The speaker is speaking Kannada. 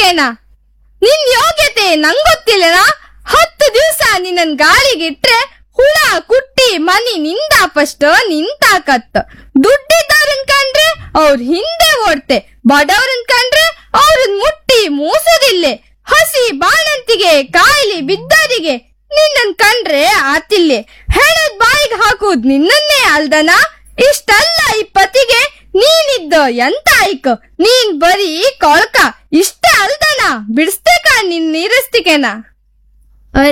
ಬಿಡಿಸ್ತಿಕೇನಾ ನಿನ್ ಯೋಗ್ಯತೆ ನಂಗೊತ್ತಿಲ್ಲನಾ ಹತ್ತು ದಿವ್ಸ ನಿನ್ನನ್ ಗಾಳಿಗಿಟ್ರೆ ಹುಳ ಕುಟ್ಟಿ ಮನಿ ನಿಂದಾಪಷ್ಟ ನಿಂತಾಕತ್ತ ದುಡ್ಡಿದ್ದವ್ರನ್ ಕಂಡ್ರೆ ಅವ್ರ ಹಿಂದೆ ಓಡ್ತೆ ಬಡವ್ರನ್ ಕಂಡ್ರೆ ಅವ್ರನ್ ಮುಟ್ಟಿ ಮೂಸುದಿಲ್ಲೆ ಹಸಿ ಬಾಣಂತಿಗೆ ಕಾಯಿಲೆ ಬಿದ್ದರಿಗೆ ನಿನ್ನನ್ ಕಂಡ್ರೆ ಆತಿಲ್ಲೆ ಹೇಳದ್ ಬಾಯಿಗೆ ಹಾಕುದ್ ನಿನ್ನನ್ನೇ ಅಲ್ದನಾ ಇಷ್ಟಲ್ಲ ಈ ಪತಿಗೆ ನೀನಿದ್ದ ಎಂತ ಆಯ್ಕ ನೀನ್ ಬರೀ ಕೊಳ್ಕ ಇಷ್ಟೇ ಅಲ್ದನಾ ಬಿಡಿಸ್ತೇಕ ನಿನ್ ನೀರಿಸ್ತಿಕೆನಾ